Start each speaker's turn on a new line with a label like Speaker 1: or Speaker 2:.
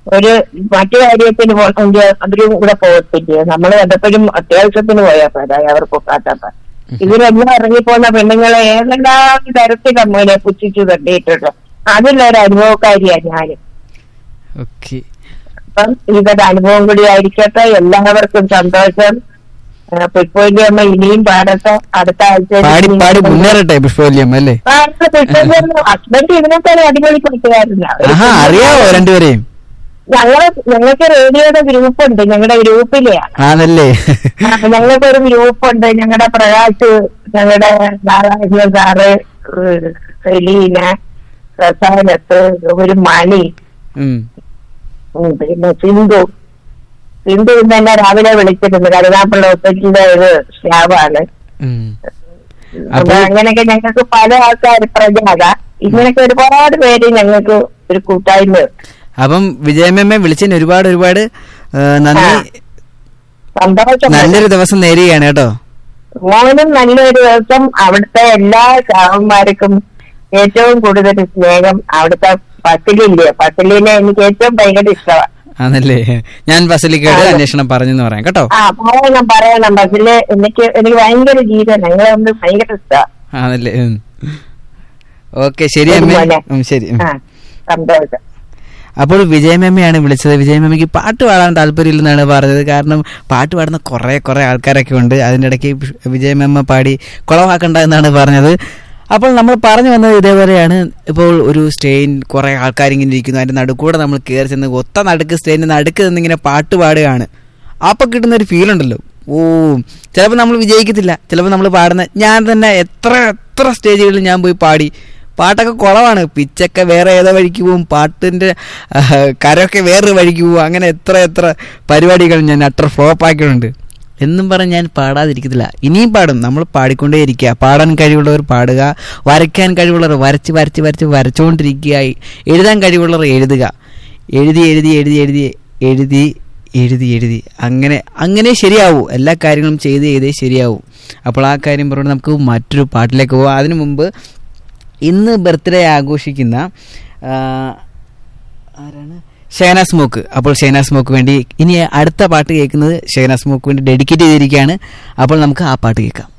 Speaker 1: ഒരു മറ്റു കാര്യത്തിന് പോകണമെങ്കിൽ അവരും കൂടെ പോകത്തില്ല നമ്മൾ വല്ലപ്പോഴും അത്യാവശ്യത്തിന് പോയാൽ പോരാ അവർ പൊക്കാത്തപ്പ ഇവരെല്ലാം ഇറങ്ങിപ്പോന്ന പെണ്ണുങ്ങളെ ഏതെല്ലാം തരത്തിൽ നമ്മളെ പുച്ഛിച്ചു തട്ടിയിട്ടുണ്ട് അതിലൊരു അനുഭവക്കാരിയാണ് ഞാൻ
Speaker 2: ഓക്കെ
Speaker 1: അപ്പം ഇവരുടെ അനുഭവം കൂടി ആയിരിക്കട്ടെ എല്ലാവർക്കും സന്തോഷം പുഷ്പവല്ലി അമ്മ ഇനിയും പാടട്ടെ അടുത്ത ആഴ്ച
Speaker 2: പാടി പാടി മുന്നേറട്ടെ പുഷ്പവല്യം അല്ലേ
Speaker 1: ഹസ്ബൻഡ് ഇതിനൊക്കെ അടിപൊളി പഠിക്കുമായിരുന്നു
Speaker 2: ആഹാ അറിയാവോ രണ്ടുപേരെയും
Speaker 1: ഞങ്ങള് ഞങ്ങൾക്ക് റേഡിയോയുടെ ഗ്രൂപ്പ് ഉണ്ട് ഞങ്ങളുടെ ഗ്രൂപ്പിലെയാണ്
Speaker 2: ആണല്ലേ
Speaker 1: ഞങ്ങൾക്ക് ഒരു ഗ്രൂപ്പ് ഉണ്ട് ഞങ്ങളുടെ പ്രകാശ് ഞങ്ങളുടെ നാരായണ സാറ് ഏഹ് സെലീന പ്രസാദത്ത് ഒരു മണി
Speaker 2: ഉം.
Speaker 1: ഉം, പിന്നെ സിന്ധു സിന്ധു ഇന്ന് എന്നെ രാവിലെ വിളിച്ചിട്ടുണ്ട് കരുനാപ്പള്ളി ഹോസ്പിറ്റലിന്റെ ഒരു സ്റ്റാഫാണ്
Speaker 2: ഉം.
Speaker 1: അപ്പൊ
Speaker 2: അപ്പൊ
Speaker 1: അങ്ങനെയൊക്കെ ഞങ്ങൾക്ക് പല ആൾക്കാർ പ്രജാത ഇങ്ങനെയൊക്കെ ഒരുപാട് പേര് ഞങ്ങൾക്ക് ഒരു കൂട്ടായ്മ
Speaker 2: അപ്പം വിജയമ്മ വിളിച്ചതിന് ഒരുപാട് ഒരുപാട് ആ, നന്ദി
Speaker 1: സന്തോഷം
Speaker 2: നല്ലൊരു ദിവസം നേരുകയാണ് കേട്ടോ
Speaker 1: മോനും നല്ലൊരു ദിവസം അവിടുത്തെ എല്ലാ ചാവന്മാർക്കും ഏറ്റവും കൂടുതൽ സ്നേഹം അവിടുത്തെ പസിലില്ലേ പസിലിനെ എനിക്ക് ഏറ്റവും ഭയങ്കര ഇഷ്ടമാണ്
Speaker 2: ആണല്ലേ ഞാൻ ഫസലിക്കയുടെ അന്വേഷണം പറഞ്ഞെന്ന് പറയാം കേട്ടോ
Speaker 1: ആ പറയണം പറയണം ബസ്സില് എനിക്ക് എനിക്ക് ഭയങ്കര ജീവൻ ഞങ്ങളെ തമ്മിൽ ഭയങ്കര ഇഷ്ടമാണ്
Speaker 2: ആണല്ലേ ഓക്കെ ശരി അമ്മേ
Speaker 1: ശരി മോനെ.
Speaker 2: ഉം, ശരി ഉം.
Speaker 1: ആ സന്തോഷം
Speaker 2: അപ്പോൾ വിജയമമ്മയാണ് വിളിച്ചത് വിജയമമ്മയ്ക്ക് പാട്ട് പാടാൻ താല്പര്യമില്ലെന്നാണ് പറഞ്ഞത് കാരണം പാട്ട് പാടുന്ന കുറേ കുറേ ആൾക്കാരൊക്കെ ഉണ്ട് അതിൻ്റെ ഇടയ്ക്ക് വിജയമമ്മ പാടി കുളവാക്കണ്ട എന്നാണ് പറഞ്ഞത് അപ്പോൾ നമ്മൾ പറഞ്ഞു വന്നത് ഇതേപോലെയാണ് ഇപ്പോൾ ഒരു സ്റ്റേൻ കുറേ ആൾക്കാരിങ്ങനെ ഇരിക്കുന്നു അതിൻ്റെ നടുക്കൂടെ നമ്മൾ കയറി ചെന്ന് ഒത്ത നടുക്ക് സ്റ്റേൻ്റെ നടുക്ക് നിന്നിങ്ങനെ പാട്ട് പാടുകയാണ് അപ്പം കിട്ടുന്ന ഒരു ഫീൽ ഉണ്ടല്ലോ ഓ ചിലപ്പോൾ നമ്മൾ വിജയിക്കത്തില്ല ചിലപ്പോൾ നമ്മൾ പാടുന്ന ഞാൻ തന്നെ എത്ര എത്ര സ്റ്റേജുകളിൽ ഞാൻ പോയി പാടി പാട്ടൊക്കെ കുളവാണ് പിച്ചൊക്കെ വേറെ ഏതോ വഴിക്ക് പോവും പാട്ടിൻ്റെ കരമൊക്കെ വേറൊരു വഴിക്ക് പോവും അങ്ങനെ എത്ര എത്ര പരിപാടികൾ ഞാൻ അത്ര ഫ്ലോപ്പ് ആക്കിയിട്ടുണ്ട് എന്നും പറഞ്ഞ് ഞാൻ പാടാതിരിക്കത്തില്ല ഇനിയും പാടും നമ്മൾ പാടിക്കൊണ്ടേ ഇരിക്കുക പാടാൻ കഴിവുള്ളവർ പാടുക വരയ്ക്കാൻ കഴിവുള്ളവർ വരച്ച് വരച്ച് വരച്ച് വരച്ചുകൊണ്ടിരിക്കുക എഴുതാൻ കഴിവുള്ളവർ എഴുതുക എഴുതി എഴുതി എഴുതി എഴുതി എഴുതി എഴുതി എഴുതി അങ്ങനെ അങ്ങനെ ശരിയാവൂ എല്ലാ കാര്യങ്ങളും ചെയ്ത് ചെയ്തേ ശരിയാവൂ അപ്പോൾ ആ കാര്യം പറഞ്ഞുകൊണ്ട് നമുക്ക് മറ്റൊരു പാട്ടിലേക്ക് പോകാം അതിനു മുമ്പ് ഇന്ന് ബർത്ത്ഡേ ആഘോഷിക്കുന്ന ആ, ആരാണ് ഷെഹനാസ് മോക്ക് അപ്പോൾ ഷെഹനാസ് മോക്ക് വേണ്ടി ഇനി അടുത്ത പാട്ട് കേൾക്കുന്നത് ഷെഹനാസ് മോക്ക് വേണ്ടി ഡെഡിക്കേറ്റ് ചെയ്തിരിക്കുകയാണ് അപ്പോൾ നമുക്ക് ആ പാട്ട് കേൾക്കാം